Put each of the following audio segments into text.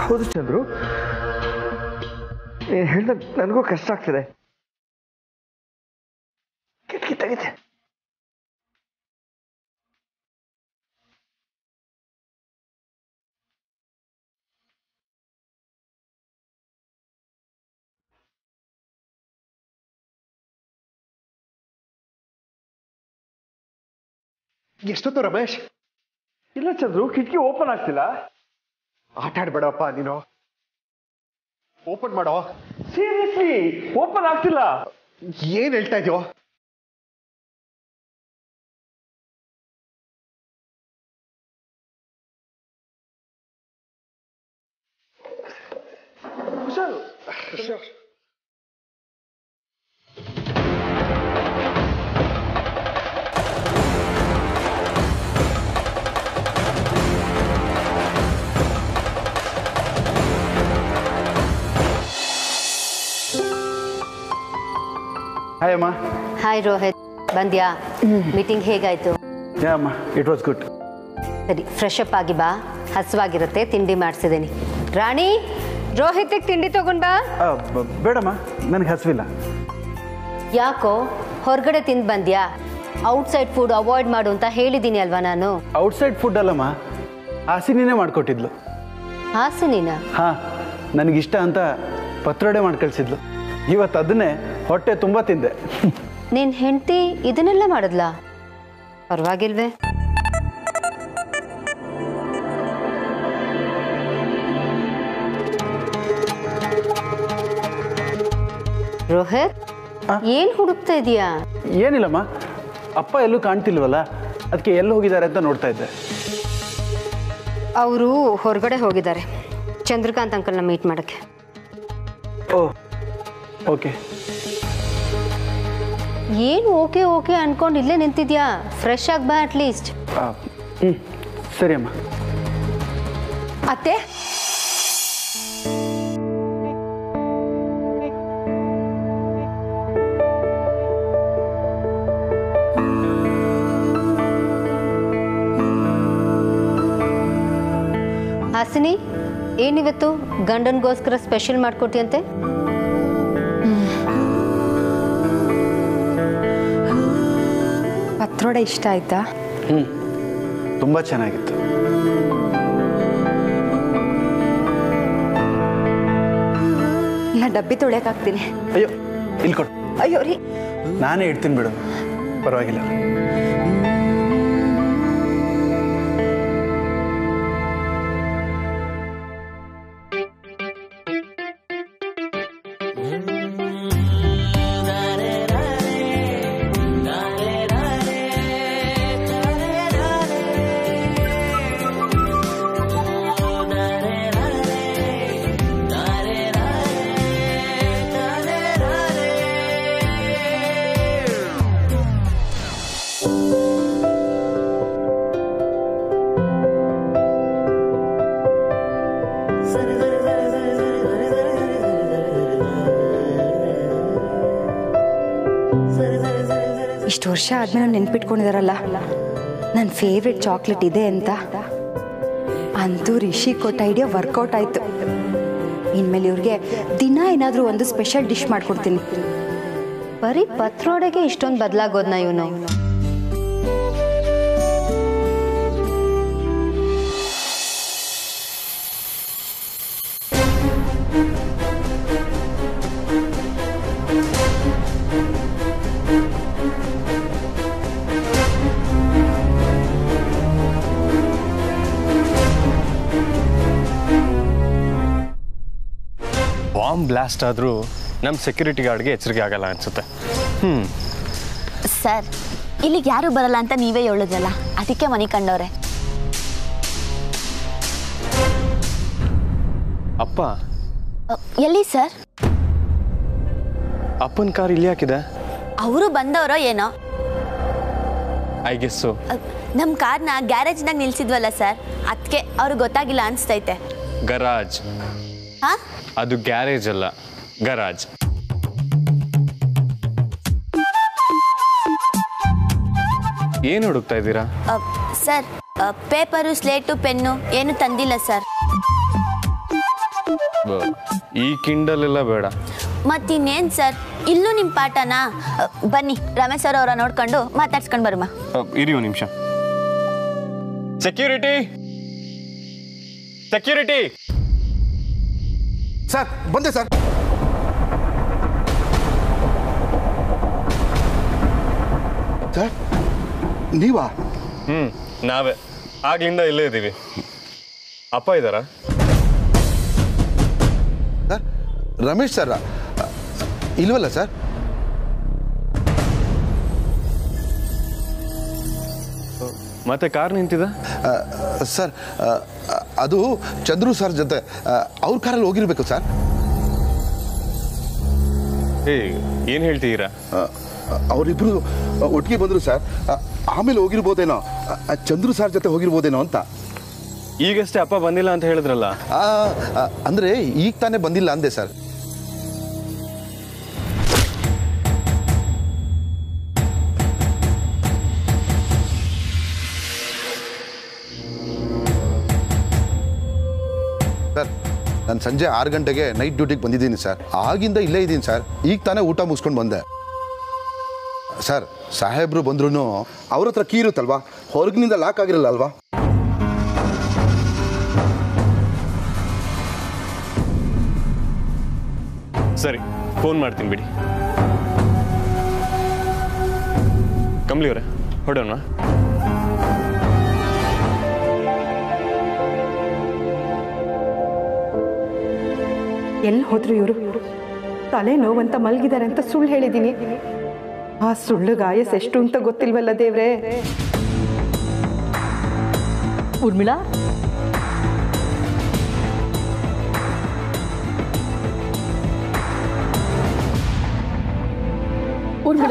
ಹೌದು ಚಂದ್ರು ನೀನು ಹೇಳ್ದ ನನಗೂ ಕಷ್ಟ ಆಗ್ತಿದೆ ಕಿಟಕಿ ತೆಗಿದೆ ಎಷ್ಟೊತ್ತು ರಮೇಶ್ ಇಲ್ಲ ಚಂದ್ರು ಕಿಟಕಿ ಓಪನ್ ಆಗ್ತಿಲ್ಲ ಆಟ ಆಡ್ಬೇಡಪ್ಪ ನೀನು ಓಪನ್ ಮಾಡೋ ಸೀರಿಯಸ್ಲಿ ಓಪನ್ ಆಗ್ತಿಲ್ಲ ಏನ್ ಹೇಳ್ತಾ ಇದೀಯೋ ಹುಷಾರು ಹಾಯ್ ಅಮ್ಮ ಹಾಯ್ ರೋಹಿತ್ ಬಂದ್ಯಾ ಮೀಟಿಂಗ್ ಹೇಗಾಯ್ತು ಯಾ ಅಮ್ಮ ಇಟ್ ವಾಸ್ ಗುಡ್ ಸರಿ ಫ್ರೆಶ್ ಅಪ್ ಆಗಿ ಬಾ ಹಸುವಾಗಿರುತ್ತೆ ತಿಂಡಿ ಮಾಡಿಸಿದ್ದೀನಿ ರಾಣಿ ರೋಹಿತ್ಗೆ ತಿಂಡಿ ತಗೊಂಡ್ ಬಾ ಬೇಡಮ್ಮ ನನಗೆ ಹಸಿವಿಲ್ಲ ಯಾಕೋ ಹೊರಗಡೆ ತಿಂದು ಬಂದ್ಯಾ ಔಟ್ಸೈಡ್ ಫುಡ್ ಅವಾಯ್ಡ್ ಮಾಡು ಅಂತ ಹೇಳಿದ್ದೀನಿ ಅಲ್ವಾ ನಾನು ಔಟ್ಸೈಡ್ ಫುಡ್ ಅಲ್ಲಮ್ಮ ಹಾಸಿನಿನೇ ಮಾಡಿಕೊಟ್ಟಿದ್ಲು ಹಾಸಿನಿನ ಹಾಂ ನನಗಿಷ್ಟ ಅಂತ ಪತ್ರೊಡೆ ಮಾಡಿ ಕಳಿಸಿದ್ಲು ಇವತ್ತು ಅದನ್ನೇ ಹೊಟ್ಟೆ ತುಂಬ ತಿಂದೆ ನಿನ್ ಹೆಂಡತಿ ಇದನ್ನೆಲ್ಲ ಮಾಡಿದ್ಲಾ ಪರವಾಗಿಲ್ವೇ ರೋಹಿತ್ ಆ? ಏನ್ ಹುಡುಕ್ತಾ ಇದೀಯಾ ಏನಿಲ್ಲಮ್ಮ ಅಪ್ಪ ಎಲ್ಲೂ ಕಾಣ್ತಿಲ್ವಲ್ಲ ಅದಕ್ಕೆ ಎಲ್ಲಿ ಹೋಗಿದ್ದಾರೆ ಅಂತ ನೋಡ್ತಾ ಇದ್ದೆ ಅವರು ಹೊರಗಡೆ ಹೋಗಿದ್ದಾರೆ ಚಂದ್ರಕಾಂತ್ ಅಂಕಲ್ನ ಮೀಟ್ ಮಾಡಕ್ಕೆ ಓ ಓಕೆ ಏನು ಓಕೆ ಓಕೆ ಅನ್ಕೊಂಡು ಇಲ್ಲೇ ನಿಂತಿದ್ಯಾ ಫ್ರೆಶ್ ಆಗಿ ಬಾ ಅಟ್ಲೀಸ್ಟ್ ಹ್ಞೂ ಸರಿ ಅಮ್ಮ ಅತ್ತೆ ಹಾಸಿನಿ ಏನಿವತ್ತು ಗಂಡನ್ಗೋಸ್ಕರ ಸ್ಪೆಷಲ್ ಮಾಡ್ಕೊಟ್ಟಿಯಂತೆ ಪತ್ರೊಡೆ ಇಷ್ಟ ಆಯ್ತಾ ಹ್ಞೂ ತುಂಬ ಚೆನ್ನಾಗಿತ್ತು ಇಲ್ಲ ಡಬ್ಬಿ ತೊಳೆಯಕ್ ಹಾಕ್ತೀನಿ ಅಯ್ಯೋ ಇಲ್ಲಿ ಕೊಡು ಅಯ್ಯೋ ರೀ ನಾನೇ ಇಡ್ತೀನಿ ಬಿಡು ಪರವಾಗಿಲ್ಲ ಇಷ್ಟು ವರ್ಷ ಆದ್ಮೇಲೆ ನೆನ್ಪಿಟ್ಕೊಂಡಿದಾರಲ್ಲ ನನ್ನ ಫೇವ್ರೆಟ್ ಚಾಕ್ಲೇಟ್ ಇದೆ ಅಂತ ಅಂತೂ ರಿಷಿ ಕೊಟ್ಟ ಐಡಿಯಾ ವರ್ಕೌಟ್ ಆಯ್ತು ಇನ್ಮೇಲೆ ಇವ್ರಿಗೆ ದಿನ ಏನಾದರೂ ಒಂದು ಸ್ಪೆಷಲ್ ಡಿಶ್ ಮಾಡ್ಕೊಡ್ತೀನಿ ಬರೀ ಪತ್ರೊಡೆಗೆ ಇಷ್ಟೊಂದು ಬದಲಾಗೋದ್ನ ಇವನು ಬಾಂಬ್ ಬ್ಲಾಸ್ಟ್ ಆದರೂ ನಮ್ಮ ಸೆಕ್ಯೂರಿಟಿ ಗಾರ್ಡ್ಗೆ ಎಚ್ಚರಿಕೆ ಆಗಲ್ಲ ಅನ್ಸುತ್ತೆ ಹ್ಞೂ ಸರ್ ಇಲ್ಲಿಗೆ ಯಾರು ಬರಲ್ಲ ಅಂತ ನೀವೇ ಹೇಳಿದ್ರಲ್ಲ ಅದಕ್ಕೆ ಮನೆ ಕಂಡವ್ರೆ ಅಪ್ಪ ಅ, ಎಲ್ಲಿ ಸರ್ ಅಪ್ಪನ ಕಾರ್ ಇಲ್ಲಿ ಹಾಕಿದೆ ಅವರು ಬಂದವರೋ ಏನೋ ಐ ಗೆಸ್ಸು ನಮ್ಮ ಕಾರ್ನ ಗ್ಯಾರೇಜ್ನಾಗ ನಿಲ್ಸಿದ್ವಲ್ಲ ಸರ್ ಅದಕ್ಕೆ ಅವ್ರಿಗೆ ಗೊತ್ತಾಗಿಲ್ಲ ಅನಿಸ್ತೈತೆ ಗರಾಜ್ ಹಾ ಅದು ಗ್ಯಾರೇಜ್ ಅಲ್ಲ ಗರಾಜ್ ಏನು ಹುಡುಕ್ತಾ ಇದ್ದೀರಾ ಅ, ಸರ್ ಅ, ಪೇಪರು ಸ್ಲೇಟು ಪೆನ್ನು ಏನು ತಂದಿಲ್ಲ ಸರ್ ಬ- ಈ ಕಿಂಡಲೆಲ್ಲ ಬೇಡ ಮತ್ತಿನ್ನೇನು ಸರ್ ಇಲ್ಲೂ ನಿಮ್ಮ ಪಾಠನಾ ಅ, ಬನ್ನಿ ರಮೇಶ್ ಸರ್ ಅವರ ನೋಡ್ಕೊಂಡು ಮಾತಾಡ್ಸ್ಕೊಂಡು ಬರುಮ ಅ, ಇರಿ ಒಂದು ನಿಮಿಷ ಸೆಕ್ಯೂರಿಟಿ ಸೆಕ್ಯೂರಿಟಿ ಸರ್ ಬಂದೆ ಸರ್ ಸರ್ ನೀವಾ ಹ್ಞೂ ನಾವೇ ಆಗ್ಲಿಂದ ಇಲ್ಲೇ ಇದ್ದೀವಿ ಅಪ್ಪ ಇದ್ದಾರಾ ಸರ್ ರಮೇಶ್ ಸರ್ ಇಲ್ವಲ್ಲ ಸರ್ ಮತ್ತೆ ಕಾರ್ ನಿಂತಿದೆ ಆ, ಸರ್ ಆ, ಅದು ಚಂದ್ರು ಸರ್ ಜೊತೆ ಆ, ಅವ್ರ ಕಾರಲ್ಲಿ ಹೋಗಿರ್ಬೇಕು ಸರ್ ಏ ಏನು ಹೇಳ್ತಿದ್ದೀರಾ ಆ, ಅವರಿಬ್ರು ಒಟ್ಟಿಗೆ ಬಂದರು ಸರ್ ಆ, ಆಮೇಲೆ ಹೋಗಿರ್ಬೋದೇನೋ ಆ, ಆ, ಚಂದ್ರು ಸರ್ ಜೊತೆ ಹೋಗಿರ್ಬೋದೇನೋ ಅಂತ ಈಗಷ್ಟೇ ಅಪ್ಪ ಬಂದಿಲ್ಲ ಅಂತ ಹೇಳಿದ್ರಲ್ಲ ಆ, ಆ, ಅಂದ್ರೆ ಈಗ ತಾನೇ ಬಂದಿಲ್ಲ ಅಂದೆ ಸರ್ ಸರ್ ನಾನು ಸಂಜೆ ಆರು ಗಂಟೆಗೆ ನೈಟ್ ಡ್ಯೂಟಿಗೆ ಬಂದಿದ್ದೀನಿ ಸರ್ ಆಗಿಂದ ಇಲ್ಲೇ ಇದ್ದೀನಿ ಸರ್ ಈಗ ತಾನೇ ಊಟ ಮುಗಿಸ್ಕೊಂಡು ಬಂದೆ ಸರ್ ಸಾಹೇಬ್ರು ಬಂದ್ರು ಅವ್ರ ಹತ್ರ ಕೀ ಇರುತ್ತಲ್ವಾ ಹೊರಗಿನಿಂದ ಲಾಕ್ ಆಗಿರಲ್ಲ ಅಲ್ವಾ ಸರಿ ಫೋನ್ ಮಾಡ್ತೀನಿ ಬಿಡಿ ಕಮ್ಲಿ ಅವರೇ ಹೊಡೋಣ ಎಲ್ಲಿ ಹೋದ್ರು ಇವರು ತಲೆ ನೋವಂತ ಮಲಗಿದ್ದಾರೆ ಅಂತ ಸುಳ್ಳು ಹೇಳಿದ್ದೀನಿ ಆ ಸುಳ್ಳು ಗಾಯಸ್ ಎಷ್ಟು ಅಂತ ಗೊತ್ತಿಲ್ವಲ್ಲ ದೇವ್ರೆ ಉರ್ಮಿಳಾ ಉರ್ಮಿಳಾ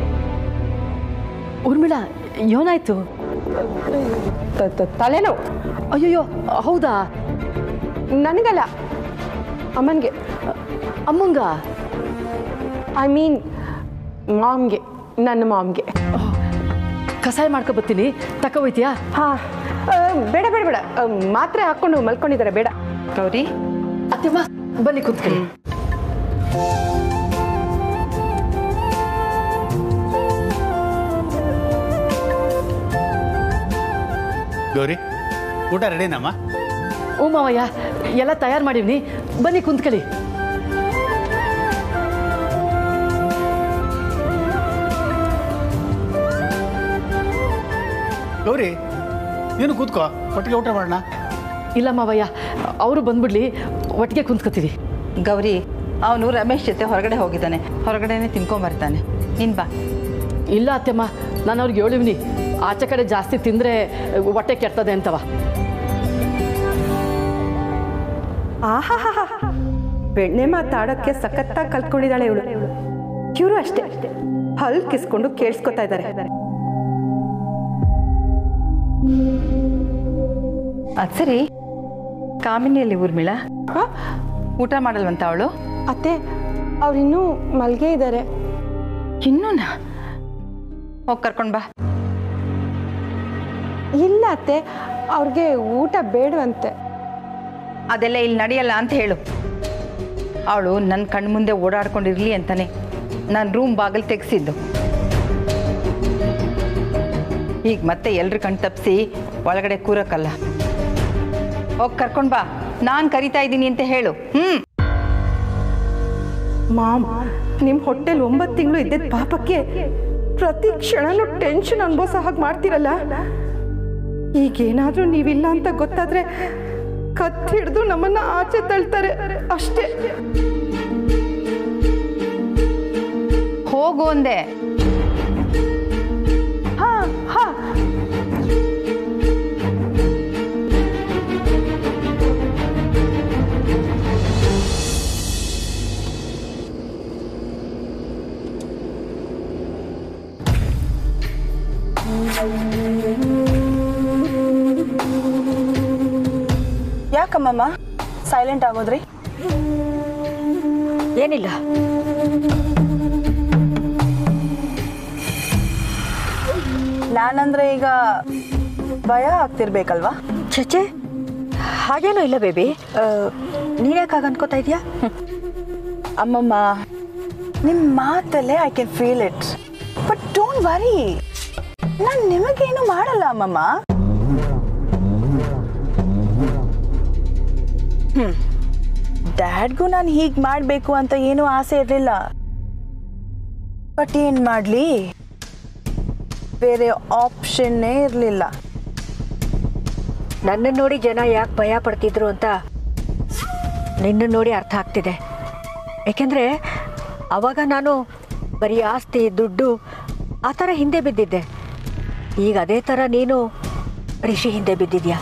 ಉರ್ಮಿಳಾ ಏನಾಯ್ತು ತ- ತ- ತಲೆನೋವು ಅಯ್ಯಯ್ಯೋ ಹೌದಾ ನನಗಲ್ಲ ಅಮ್ಮನಿಗೆ ಅಮ್ಮಂಗ ಐ ಮೀನ್ ಮಾಮ್ಗೆ ನನ್ನ ಮಾಮ್ಗೆ ಕಸಾಯ ಮಾಡ್ಕೊ ಬರ್ತೀನಿ ತಕ ಹೋಯ್ತೀಯಾ ಹಾಂ ಬೇಡ ಬೇಡ ಬೇಡ ಆ, ಮಾತ್ರೆ ಹಾಕ್ಕೊಂಡು ಮಲ್ಕೊಂಡಿದ್ದಾರೆ ಬೇಡ ಗೌರಿ ಅತ್ತೆಮ್ಮ ಬನ್ನಿ ಕುತ್ಕೊಳ್ಳಿ ಗೌರಿ ಊಟ ರೆಡಿನಮ್ಮ ಹ್ಞೂ ಮಾವಯ್ಯ ಎಲ್ಲ ತಯಾರು ಮಾಡೀನಿ ಬನ್ನಿ ಕುಂತ್ಕೊಳ್ಳಿ ಗೌರಿ ನೀನು ಕೂತ್ಕೋ ಒಟ್ಟಿಗೆ ಊಟ ಮಾಡೋಣ ಇಲ್ಲ ಮಾವಯ್ಯ ಅವರು ಬಂದ್ಬಿಡ್ಲಿ ಒಟ್ಟಿಗೆ ಕುಂತ್ಕೋತೀವಿ ಗೌರಿ ಅವನು ರಮೇಶ್ ಜೊತೆ ಹೊರಗಡೆ ಹೋಗಿದ್ದಾನೆ ಹೊರಗಡೆನೆ ತಿನ್ಕೊಂಬರ್ತಾನೆ ನೀನ್ ಬಾ ಇಲ್ಲ ಅತ್ತೆಮ್ಮ ನಾನು ಅವ್ರಿಗೆ ಹೇಳಿವ್ನಿ ಆಚೆ ಕಡೆ ಜಾಸ್ತಿ ತಿಂದರೆ ಹೊಟ್ಟೆ ಕೆಡ್ತದೆ ಅಂತವ ಆಹಾ ಬೆಣ್ಣೆ ಮಾತಾಡೋಕ್ಕೆ ಸಖತ್ತಾಗಿ ಕಲ್ತ್ಕೊಂಡಿದ್ದಾಳೆ ಇವಳು ಇವರು ಅಷ್ಟೇ ಹಲ್ ಕಿಸ್ಕೊಂಡು ಕೇಳಿಸ್ಕೊತಾ ಇದ್ದಾರೆ ಅದು ಸರಿ ಕಾಮಿನಿಯಲ್ಲಿ ಊರ್ಮಿಳ ಊಟ ಮಾಡಲ್ವಂತ ಅವಳು ಅತ್ತೆ ಅವ್ರಿನ್ನೂ ಮಲ್ಗೆ ಇದ್ದಾರೆ ಇನ್ನೂನಾ ಹೋಗಿ ಕರ್ಕೊಂಡು ಬಾ ಇಲ್ಲ ಅತ್ತೆ ಅವ್ರಿಗೆ ಊಟ ಬೇಡವಂತೆ ಅದೆಲ್ಲ ಇಲ್ಲಿ ನಡೆಯಲ್ಲ ಅಂತ ಹೇಳು ಅವಳು ನನ್ನ ಕಣ್ಣು ಮುಂದೆ ಓಡಾಡ್ಕೊಂಡಿರ್ಲಿ ಅಂತಾನೆ ನಾನು ರೂಮ್ ಬಾಗಿಲು ತೆಗೆಸಿದ್ದು ಈಗ ಮತ್ತೆ ಎಲ್ರ ಕಣ್ ತಪ್ಪಿಸಿ ಒಳಗಡೆ ಕೂರಕ್ಕಲ್ಲ ಹೋಗಿ ಕರ್ಕೊಂಡು ಬಾ ನಾನು ಕರಿತಾ ಇದ್ದೀನಿ ಅಂತ ಹೇಳು ಹ್ಞೂ ಮಾಮ್ ನಿಮ್ಮ ಹೊಟ್ಟೆಲ್ ಒಂಬತ್ತು ತಿಂಗಳು ಇದ್ದಿದ್ದ ಪಾಪಕ್ಕೆ ಪ್ರತಿ ಕ್ಷಣನೂ ಟೆನ್ಷನ್ ಅನ್ಭವಿಸೋ ಹಾಗೆ ಮಾಡ್ತಿರಲ್ಲ ಈಗೇನಾದ್ರೂ ನೀವಿಲ್ಲ ಅಂತ ಗೊತ್ತಾದ್ರೆ ಕತ್ ಹಿಡಿದು ನಮ್ಮನ್ನ ಆಚೆ ತಳ್ತಾರೆ ಅಷ್ಟೇ ಹೋಗು ಅಂದೆ ಹಾ ಹಾ ಯಾಕಮ್ಮಮ್ಮ ಸೈಲೆಂಟ್ ಆಗೋದ್ರಿ ಏನಿಲ್ಲ ನಾನಂದ್ರೆ ಈಗ ಭಯ ಆಗ್ತಿರ್ಬೇಕಲ್ವಾ ಚಚೆ ಹಾಗೇನೂ ಇಲ್ಲ ಬೇಬಿ ನೀನ್ಯಾಕಾಗ ಅನ್ಕೋತಾ ಇದೀಯಾ ಅಮ್ಮಮ್ಮ ನಿಮ್ಮ ಮಾತಲ್ಲೇ I can feel it but don't worry ನಾನು ನಿಮಗೇನು ಮಾಡಲ್ಲ ಅಮ್ಮಮ್ಮ ಹ್ಮ್ ಡ್ಯಾಡ್ಗೂ ನಾನು ಹೀಗೆ ಮಾಡಬೇಕು ಅಂತ ಏನೂ ಆಸೆ ಇರಲಿಲ್ಲ ಬಟ್ ಏನು ಮಾಡಲಿ ಬೇರೆ ಆಪ್ಷನ್ನೇ ಇರಲಿಲ್ಲ ನನ್ನ ನೋಡಿ ಜನ ಯಾಕೆ ಭಯ ಪಡ್ತಿದ್ರು ಅಂತ ನಿನ್ನ ನೋಡಿ ಅರ್ಥ ಆಗ್ತಿದೆ ಏಕೆಂದರೆ ಅವಾಗ ನಾನು ಬರೀ ಆಸ್ತಿ ದುಡ್ಡು ಆ ಥರ ಹಿಂದೆ ಬಿದ್ದಿದ್ದೆ ಈಗ ಅದೇ ಥರ ನೀನು ರಿಷಿ ಹಿಂದೆ ಬಿದ್ದಿದ್ಯಾ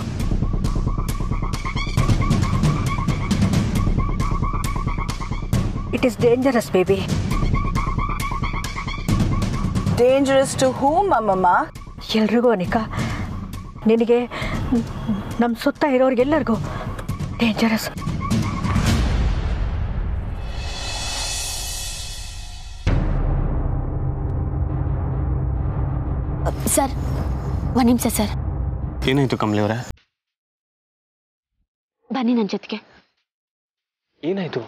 it is dangerous baby dangerous to whom ಅಮ್ಮಮ್ಮ ಎಲ್ರಿಗೂ ಅನಿಕಾ ನಿನಗೆ ನಮ್ಮ ಸುತ್ತ ಇರೋರಿಗೆಲ್ಲರಿಗೂ ಡೇಂಜರಸ್ ಸರ್ ಒಂದು ನಿಮಿಷ ಸರ್ ಏನಾಯ್ತು ಕಮಲಿ ಅವರೇ ಬನ್ನಿ ನನ್ನ ಜೊತೆಗೆ ಏನಾಯ್ತು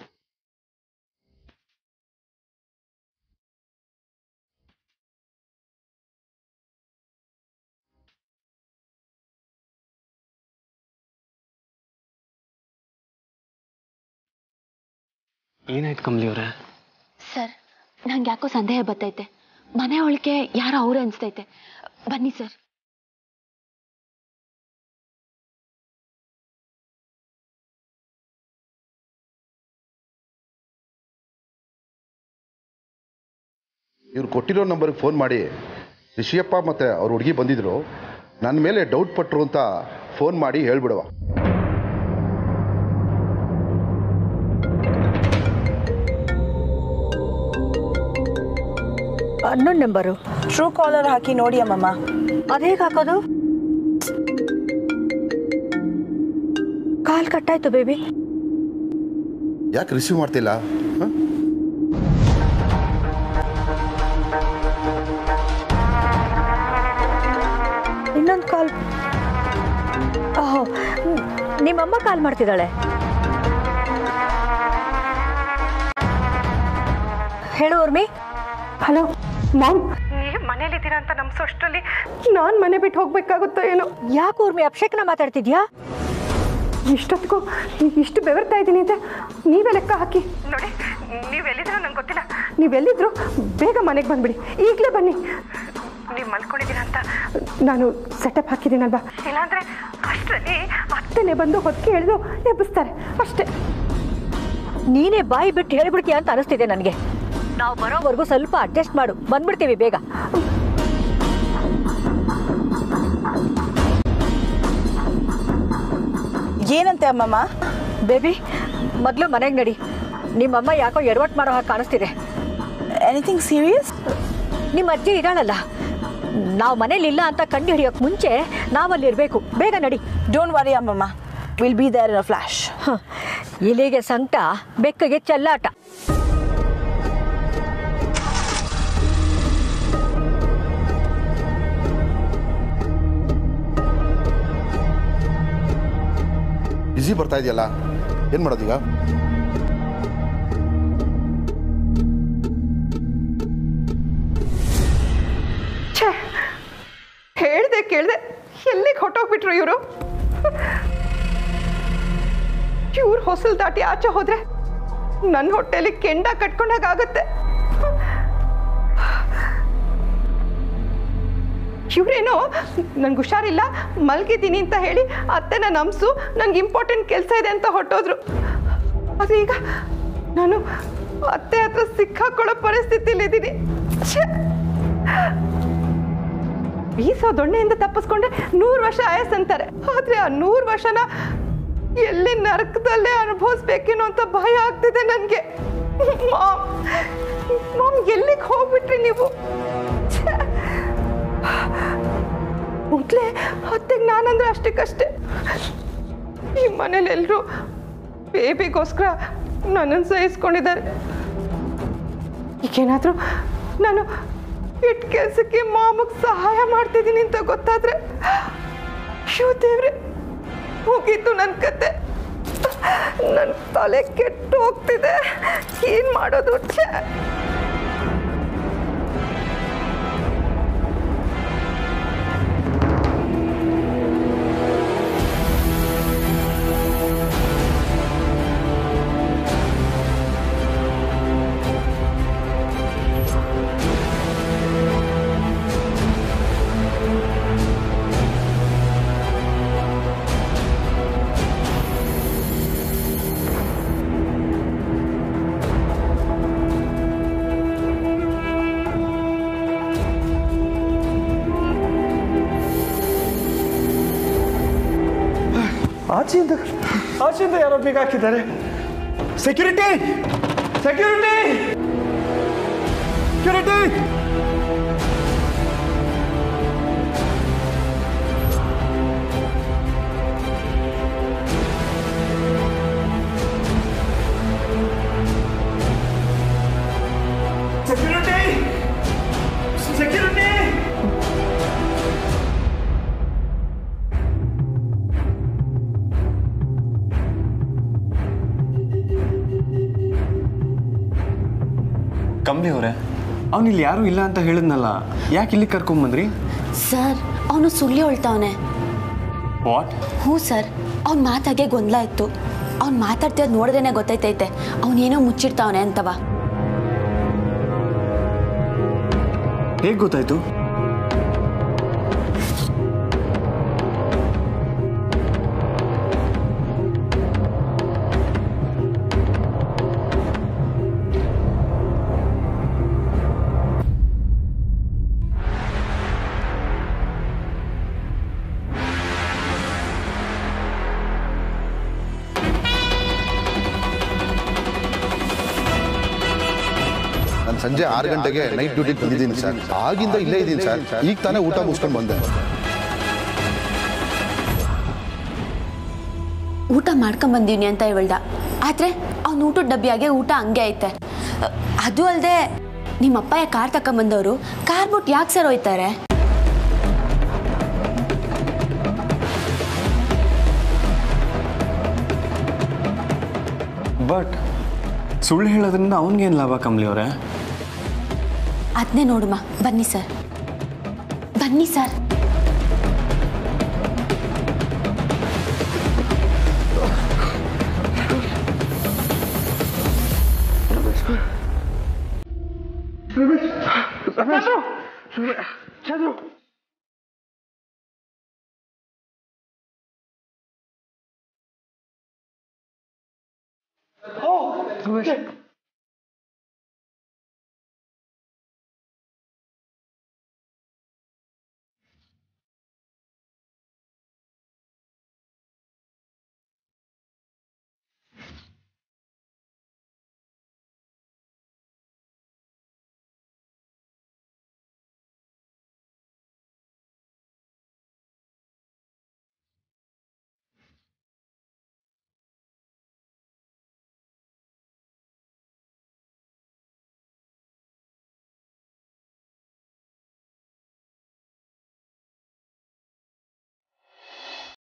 ಏನಾಯ್ತು ಕಮಲಿ ಅವರೇ ಸರ್ ನಂಗೆ ಯಾಕೋ ಸಂದೇಹ ಬರ್ತೈತೆ ಮನೆ ಒಳಗೆ ಯಾರೋ ಅವ್ರೆ ಅನಿಸ್ತೈತೆ ಬನ್ನಿ ಸರ್ ಇವ್ರು ಕೊಟ್ಟಿರೋ ನಂಬರ್ಗೆ ಫೋನ್ ಮಾಡಿ ರಿಷಿಯಪ್ಪ ಮತ್ತು ಅವ್ರ ಹುಡುಗಿ ಬಂದಿದ್ರು ನನ್ನ ಮೇಲೆ ಡೌಟ್ ಪಟ್ಟರು ಅಂತ ಫೋನ್ ಮಾಡಿ ಹೇಳ್ಬಿಡುವ ಅನ್ನೊಂದು ನಂಬರು ಟ್ರೂ ಕಾಲರ್ ಹಾಕಿ ನೋಡಿ ಅಮ್ಮಮ್ಮ ಅದೇಗೆ ಹಾಕೋದು ಕಾಲ್ ಕಟ್ಟಾಯ್ತು ಬೇಬಿ ಯಾಕೆ ರಿಸೀವ್ ಮಾಡ್ತಿಲ್ಲ ಹಾಂ ಇನ್ನೊಂದು ಕಾಲ್ ಓಹೋ ಮ್, ನಿಮ್ಮಮ್ಮ ಕಾಲ್ ಮಾಡ್ತಿದ್ದಾಳೆ ಹೇಳು ಉರ್ಮಿ ಹಲೋ ಮಾಮ್ ನೀವು ಮನೇಲಿದ್ದೀರಾ ಅಂತ ನಮ್ಸೋಷ್ಟರಲ್ಲಿ ನಾನು ಮನೆ ಬಿಟ್ಟು ಹೋಗ್ಬೇಕಾಗುತ್ತೋ ಏನೋ ಯಾಕೆ ಊರ್ಮಿ ಅಭಿಷೇಕ್ನ ಮಾತಾಡ್ತಿದ್ಯಾ ಇಷ್ಟೊತ್ತಿಗೂ ಇಷ್ಟು ಬೆವರ್ತಾ ಇದ್ದೀನಿ ಅಂತ ನೀವೇ ಲೆಕ್ಕ ಹಾಕಿ ನೋಡಿ ನೀವೆಲ್ಲಿದ್ರ ನಂಗೆ ಗೊತ್ತಿಲ್ಲ ನೀವೆಲ್ಲಿದ್ರು ಬೇಗ ಮನೆಗೆ ಬಂದ್ಬಿಡಿ ಈಗಲೇ ಬನ್ನಿ ನೀವು ಮಲ್ಕೊಂಡಿದ್ದೀರಾ ಅಂತ ನಾನು ಸೆಟಪ್ ಹಾಕಿದ್ದೀನಲ್ವಾ ಇಲ್ಲಾಂದ್ರೆ ಅಷ್ಟರಲ್ಲಿ ಅತ್ತೆನೆ ಬಂದು ಹೊತ್ತಿಗೆ ಎಳೆದು ಎಬ್ಬಿಸ್ತಾರೆ ಅಷ್ಟೇ ನೀನೇ ಬಾಯಿ ಬಿಟ್ಟು ಹೇಳ್ಬಿಡ್ತೀಯ ಅಂತ ಅನಿಸ್ತಿದೆ ನನಗೆ ನಾವು ಬರೋವರೆಗೂ ಸ್ವಲ್ಪ ಅಡ್ಜಸ್ಟ್ ಮಾಡು ಬಂದ್ಬಿಡ್ತೀವಿ ಬೇಗ ಏನಂತೆ ಅಮ್ಮಮ್ಮ ಬೇಬಿ ಮೊದಲು ಮನೆಗೆ ನಡಿ ನಿಮ್ಮಮ್ಮ ಯಾಕೋ ಎಡವಟ್ ಮಾಡೋ ಹಾಗೆ ಕಾಣಿಸ್ತಿದೆ ಎನಿಥಿಂಗ್ ಸೀರಿಯಸ್ ನಿಮ್ಮ ಅಜ್ಜಿ ಇದ್ದಾಳಲ್ಲ ನಾವು ಮನೇಲಿ ಇಲ್ಲ ಅಂತ ಕಂಡು ಹಿಡಿಯೋಕೆ ಮುಂಚೆ ನಾವಲ್ಲಿ ಇರಬೇಕು ಬೇಗ ನಡಿ ಡೋಂಟ್ ವರಿ ಅಮ್ಮಮ್ಮ will be there in a flash ಇಲಿಗೆ ಸಂಕಟ ಬೆಕ್ಕಗೆ ಚೆಲ್ಲಾಟ ಬಿಸಿ ಬರ್ತಾ ಇದೆಯಲ್ಲ ಏನು ಮಾಡೋದೀಗ ಛೇ ಹೇಳ್ದೆ ಕೇಳ್ದೆ ಎಲ್ಲಿಗೆ ಹೊಟ್ಟೋಗ್ಬಿಟ್ರು ಇವರು ಇವ್ರು ಹೊಸಲ್ ದಾಟಿ ಆಚೆ ಹೋದ್ರೆ ನನ್ನ ಹೊಟ್ಟೆಲಿ ಕೆಂಡ ಕಟ್ಕೊಂಡಾಗುತ್ತೆ ಇವ್ರೇನೋ ನನ್ಗೆ ಹುಷಾರಿಲ್ಲ ಮಲ್ಗಿದ್ದೀನಿ ಅಂತ ಹೇಳಿ ಅತ್ತೆನ ನಮ್ಸು ನನ್ಗೆ ಇಂಪಾರ್ಟೆಂಟ್ ಕೆಲಸ ಇದೆ ಅಂತ ಹೊಟ್ಟೋದ್ರು ಆದ್ರೆ ಈಗ ನಾನು ಅತ್ತೆ ಹತ್ರ ಸಿಕ್ಕಾಕೊಳ್ಳೋ ಪರಿಸ್ಥಿತಿಲಿದ್ದೀನಿ ಛೇ ಬೀಸೋ ದೊಣ್ಣೆಯಿಂದ ತಪ್ಪಿಸ್ಕೊಂಡ್ರೆ ನೂರು ವರ್ಷ ಆಯಸ್ ಅಂತಾರೆ ಆದ್ರೆ ಆ ನೂರು ವರ್ಷನ ಎಲ್ಲಿ ನರಕದಲ್ಲೇ ಅನುಭವಿಸ್ಬೇಕೇನೋ ಅಂತ ಭಯ ಆಗ್ತಿದೆ ನನಗೆ ಮಾಮ್ ಮಾಮ್ ಎಲ್ಲಿಗೆ ಹೋಗ್ಬಿಟ್ರಿ ನೀವು ಛೆ. ಮೊದ್ಲೇ ಅತ್ತೆಗೆ ನಾನಂದ್ರೆ ಅಷ್ಟಕ್ಕಷ್ಟೇ ಈ ಮನೇಲಿ ಎಲ್ಲರೂ ಬೇಬಿಗೋಸ್ಕರ ನನ್ನನ್ನು ಸಹಿಸ್ಕೊಂಡಿದ್ದಾರೆ ಈಗೇನಾದರೂ ನಾನು ಇಟ್ ಕೆಲಸಕ್ಕೆ ಮಾಮಗ್ ಸಹಾಯ ಮಾಡ್ತಿದ್ದೀನಿ ಅಂತ ಗೊತ್ತಾದ್ರೆ ಶಿವ ದೇವ್ರೆ ಹೋಗಿತ್ತು ನನ್ನ ಕತೆ ನನ್ನ ತಲೆ ಕೆಟ್ಟು ಹೋಗ್ತಿದೆ ಏನು ಮಾಡೋದು ಛೇ ಆಚೆಯಿಂದ ಆಚೆಯಿಂದ ಯಾರೋ ಬೇಗ ಹಾಕಿದ್ದಾರೆ security security security security security ಕಮ್ಲಿ ಅವರೇ ಅವ್ನು ಇಲ್ಲಿ ಯಾರೂ ಇಲ್ಲ ಅಂತ ಹೇಳಿದ್ನಲ್ಲ ಯಾಕೆ ಇಲ್ಲಿ ಕರ್ಕೊಂಬಂದ್ರಿ ಸರ್ ಅವನು ಸುಳ್ಳಿ ಹೊಳ್ತಾವನೆ ವಾಟ್ ಹ್ಞೂ ಸರ್ ಅವ್ನ ಮಾತಾಗೆ ಗೊಂದಲ ಇತ್ತು ಅವ್ನು ಮಾತಾಡ್ತಿರೋದು ನೋಡಿದ್ರೇನೆ ಗೊತ್ತೈತೈತೆ ಅವನೇನೋ ಮುಚ್ಚಿಡ್ತಾವನೆ ಅಂತವ ಹೇಗೆ ಗೊತ್ತಾಯ್ತು ನಾನು ಸಂಜೆ ಆರು ಗಂಟೆಗೆ ನೈಟ್ ಡ್ಯೂಟಿಗೆ ಬಂದಿದ್ದೀನಿ ಸರ್ ಆಗಿಂದ ಇಲ್ಲೇ ಇದ್ದೀನಿ ಸರ್ ಈಗ ತಾನೇ ಊಟ ಮುಗಿಸ್ಕೊಂಡು ಬಂದೆ ಊಟ ಮಾಡ್ಕೊಂಬಂದೀನಿ ಅಂತ ಹೇಳ್ದ ಆದರೆ ಅವ್ನ ಊಟದ ಡಬ್ಬಿಯಾಗೆ ಊಟ ಹಂಗೆ ಐತೆ ಅ, ಅದು ಅಲ್ಲದೆ ನಿಮ್ಮಪ್ಪ ಕಾರ್ ತಕೊಂಬಂದವರು ಕಾರ್ ಬಿಟ್ಟು ಯಾಕೆ ಸರ್ ಹೋಯ್ತಾರೆ ಬಟ್ ಸುಳ್ಳು ಹೇಳೋದ್ರಿಂದ ಅವನಿಗೇನು ಲಾಭ ಕಮ್ಲಿ ಅವರೇ ಅದನ್ನೇ ನೋಡುಮ ಬನ್ನಿ ಸರ್ ಬನ್ನಿ ಸರ್ ಚಂದ್ರು ಓ